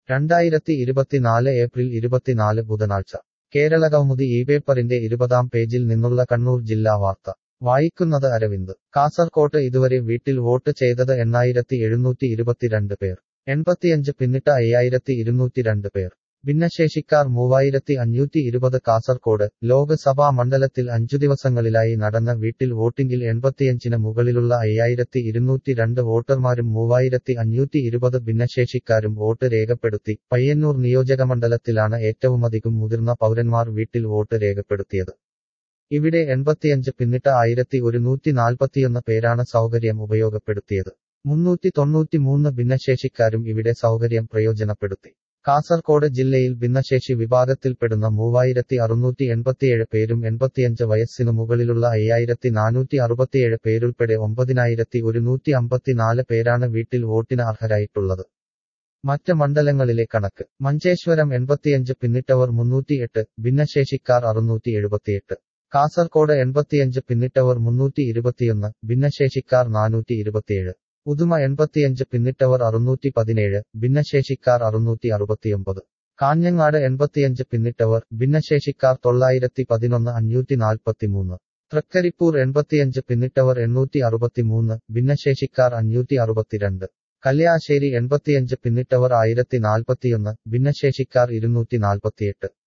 രണ്ടായിരത്തി ഇരുപത്തിനാല് ഏപ്രിൽ ഇരുപത്തിനാല് ബുധനാഴ്ച കേരള കൗമുദി ഈ പേപ്പറിന്റെ ഇരുപതാം പേജിൽ നിന്നുള്ള കണ്ണൂർ ജില്ലാ വാർത്ത വായിക്കുന്നത് അരവിന്ദ് കാസർകോട്ട് ഇതുവരെ വീട്ടിൽ വോട്ട് ചെയ്തത് എണ്ണായിരത്തി എഴുന്നൂറ്റി ഇരുപത്തിരണ്ട് പേർ എൺപത്തിയഞ്ച് പിന്നിട്ട അയ്യായിരത്തി ഇരുന്നൂറ്റി രണ്ട് പേർ ഭിന്നശേഷിക്കാർ മൂവായിരത്തി അഞ്ഞൂറ്റി ഇരുപത് കാസർകോട് ലോക്സഭാ മണ്ഡലത്തിൽ അഞ്ചു ദിവസങ്ങളിലായി നടന്ന വീട്ടിൽ വോട്ടിംഗിൽ എൺപത്തിയഞ്ചിന് മുകളിലുള്ള അയ്യായിരത്തി ഇരുന്നൂറ്റി രണ്ട് വോട്ടർമാരും മൂവായിരത്തി അഞ്ഞൂറ്റി ഇരുപത് ഭിന്നശേഷിക്കാരും വോട്ട് രേഖപ്പെടുത്തി പയ്യന്നൂർ നിയോജകമണ്ഡലത്തിലാണ് ഏറ്റവുമധികം മുതിർന്ന പൗരന്മാർ വീട്ടിൽ വോട്ട് രേഖപ്പെടുത്തിയത് ഇവിടെ എൺപത്തിയഞ്ച് പിന്നിട്ട ആയിരത്തി ഒരുന്നൂറ്റി നാൽപ്പത്തിയൊന്ന് പേരാണ് സൗകര്യം ഉപയോഗപ്പെടുത്തിയത് മുന്നൂറ്റി തൊണ്ണൂറ്റിമൂന്ന് ഭിന്നശേഷിക്കാരും ഇവിടെ സൗകര്യം പ്രയോജനപ്പെടുത്തി കാസർകോട് ജില്ലയിൽ ഭിന്നശേഷി വിഭാഗത്തിൽപ്പെടുന്ന മൂവായിരത്തി അറുന്നൂറ്റി എൺപത്തിയേഴ് പേരും എൺപത്തിയഞ്ച് വയസ്സിനു മുകളിലുള്ള അയ്യായിരത്തി നാനൂറ്റി അറുപത്തിയേഴ് പേരുൾപ്പെടെ ഒമ്പതിനായിരത്തി ഒരുന്നൂറ്റി അമ്പത്തിനാല് പേരാണ് വീട്ടിൽ വോട്ടിന് അർഹരായിട്ടുള്ളത് മറ്റ് മണ്ഡലങ്ങളിലെ കണക്ക് മഞ്ചേശ്വരം എൺപത്തിയഞ്ച് പിന്നിട്ടവർ മുന്നൂറ്റിയെട്ട് ഭിന്നശേഷിക്കാർ അറുന്നൂറ്റി എഴുപത്തിയെട്ട് കാസർകോട് എൺപത്തിയഞ്ച് പിന്നിട്ടവർ മുന്നൂറ്റി ഇരുപത്തിയൊന്ന് ഭിന്നശേഷിക്കാർ നാനൂറ്റി ഇരുപത്തിയേഴ് ഉദുമ എൺപത്തിയഞ്ച് പിന്നിട്ടവർ അറുന്നൂറ്റി പതിനേഴ് ഭിന്നശേഷിക്കാർ അറുന്നൂറ്റി അറുപത്തിയൊമ്പത് കാഞ്ഞങ്ങാട് എൺപത്തിയഞ്ച് പിന്നിട്ടവർ ഭിന്നശേഷിക്കാർ തൊള്ളായിരത്തി പതിനൊന്ന് അഞ്ഞൂറ്റി നാൽപ്പത്തിമൂന്ന് തൃക്കരിപ്പൂർ എൺപത്തിയഞ്ച് പിന്നിട്ടവർ എണ്ണൂറ്റി അറുപത്തിമൂന്ന് ഭിന്നശേഷിക്കാർ അഞ്ഞൂറ്റി അറുപത്തിരണ്ട് കല്യാശ്ശേരി എൺപത്തിയഞ്ച് പിന്നിട്ടവർ ആയിരത്തി നാൽപ്പത്തിയൊന്ന് ഭിന്നശേഷിക്കാർ ഇരുന്നൂറ്റി നാൽപ്പത്തിയെട്ട്